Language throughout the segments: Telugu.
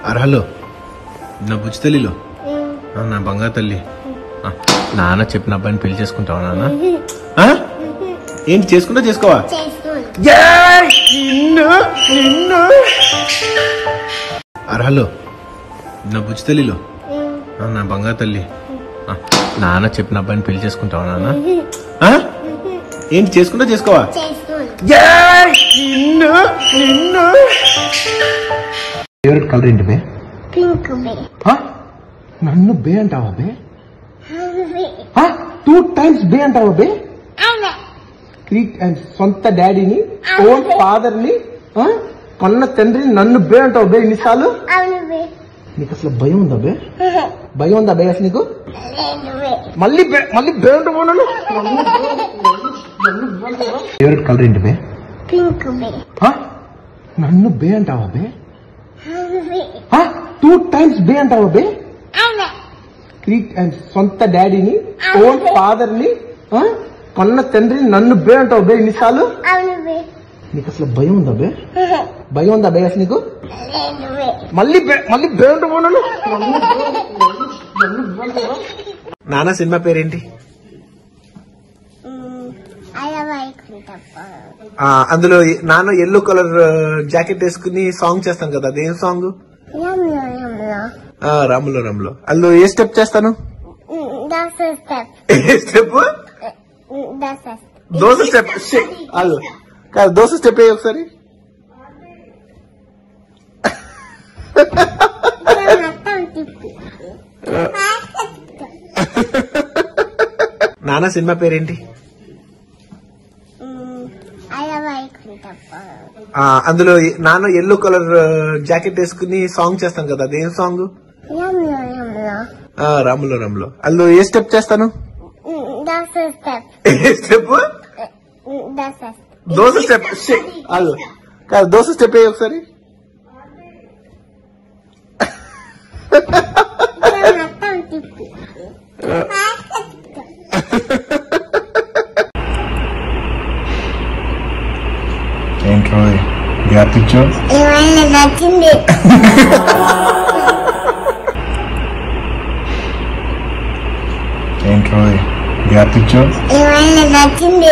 అర్హలో నా బుజ్జి తల్లిలో ఆ, నా బంగారు తల్లి ఆ, నాన్న చెప్పిన అబ్బాయిని పెళ్లి చేసుకుంటావా నాన్న ఆ? ఏంటి చేసుకుంటా చేసుకోవా ఏయ్! నిన్ను నిన్ను అర్హలో నా బుజ్జి తల్లిలో ఆ, నా బంగారు తల్లి ఆ, నాన్న చెప్పిన అబ్బాయిని పెళ్లి చేసుకుంటావా నాన్న ఆ? ఏంటి చేసుకుంటా చేసుకోవా ఏయ్! నిన్ను నిన్ను ఫేవరెట్ కలర్ ఏంటి బే పింక్ బే ఆ? నన్ను బే అంటావా బే టూ టైమ్స్ బే అంటావా బే అవును క్రీక్ అండ్ సొంత డాడీని ఓన్ ఫాదర్ ని ఆ? కన్న తండ్రిని నన్ను బే అంటావు బే ఇన్నిసార్లు అవును బే నీకు అసలు భయం ఉందా బే భయం ఉందా బే అసలు నీకు లేదు బే మళ్ళీ బే మళ్ళీ బే అంటావు ఫేవరెట్ కలర్ ఏంటి బే పింక్ బే ఆ? నన్ను బే అంటావా బే అవును బే టూ టైమ్స్ బే అంటావా బే అవును క్రీక్ అండ్ సొంత డాడీని ఓన్ ఫాదర్ ని ఆ? కన్న తండ్రిని నన్ను బే అంటావు బే ఇన్నిసార్లు అవును బే నీకు అసలు భయం ఉందా బే భయం ఉందా బే అసలు నీకు లేదు బే మళ్ళీ బే- మళ్ళీ బే అంటావు నాన్న సినిమా పేరేంటి అలా వైకుంఠం ఆ, అందులో నాన్న ఎల్లో కలర్ జాకెట్ వేసుకుని సాంగ్ చేస్తాను కదా అదేం సాంగ్ యమ్లో యమ్లో రాములో రాములో అందులో ఏ స్టెప్ చేస్తాను దస్ స్టెప్ ఏ స్టెప్ దస్ దోశ స్టెప్ అది కాదు దోశ స్టెప్ ఏ ఒకసారి మొత్తం తిప్పి నాన్న సినిమా పేరేంటి అలా వైకుంఠం ఆ, అందులో నాన్న ఎల్లో కలర్ జాకెట్ వేసుకుని సాంగ్ చేస్తాను కదా అదేం సాంగ్ యమ్లో యమ్లో రాములో రాములో అందులో ఏ స్టెప్ చేస్తాను దస్ స్టెప్ ఏ స్టెప్ దస్ దోశ స్టెప్ అది కాదు దోశ స్టెప్ ఏ ఒకసారి మొత్తం తిప్పి ఏంట్రో గ్యాప్ పిక్చర్ ఏమైనా నచ్చింది ఏంట్రో గ్యాప్ పిక్చర్ ఏమైనా నచ్చింది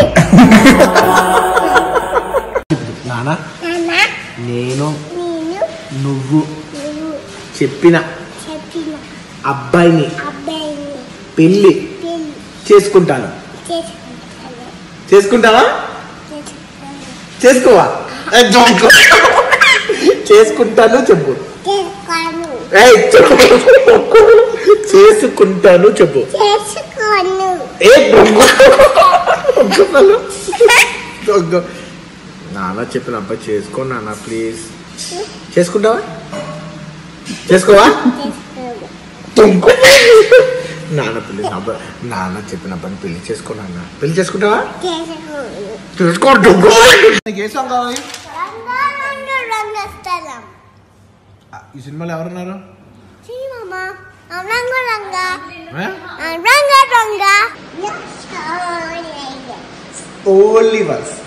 నానా నాన్న నేను నేను నువ్వు నువ్వు చెప్పిన చెప్పిన అబ్బాయిని అబ్బాయిని పెళ్లి పెళ్లి చేసుకుంటాను చేసుకుంటాను చేసుకుంటావా చేసుకుంటాను చేసుకోవా ఏ, జోకు. చేసుకుంటాను చెప్పు చేసుకోను ఏయ్, చెప్పు. చేసుకుంటాను చెప్పు చేసుకోను ఏ దొంగ. దొంగలు. దొంగ. నాన్న చెప్పిన అబ్బాయి చేసుకో నాన్న ప్లీజ్ చేసుకుంటావా చేసుకోవా చేసుకోను దొంగ. నాన్న ప్లీజ్ అబ్బాయి నాన్న చెప్పిన అబ్బాయిని పెళ్లి చేసుకో నాన్న పెళ్లి చేసుకుంటావా చేసుకోను చేసుకో దొంగ. నీకు ఏ సాంగ్ కావాలి రంగా రంగా రంగస్థలం ఈ సినిమాలో ఎవరున్నారు శ్రీమామ రంగ రంగా ఏ? రంగ రంగా ఓన్లీ వర్స్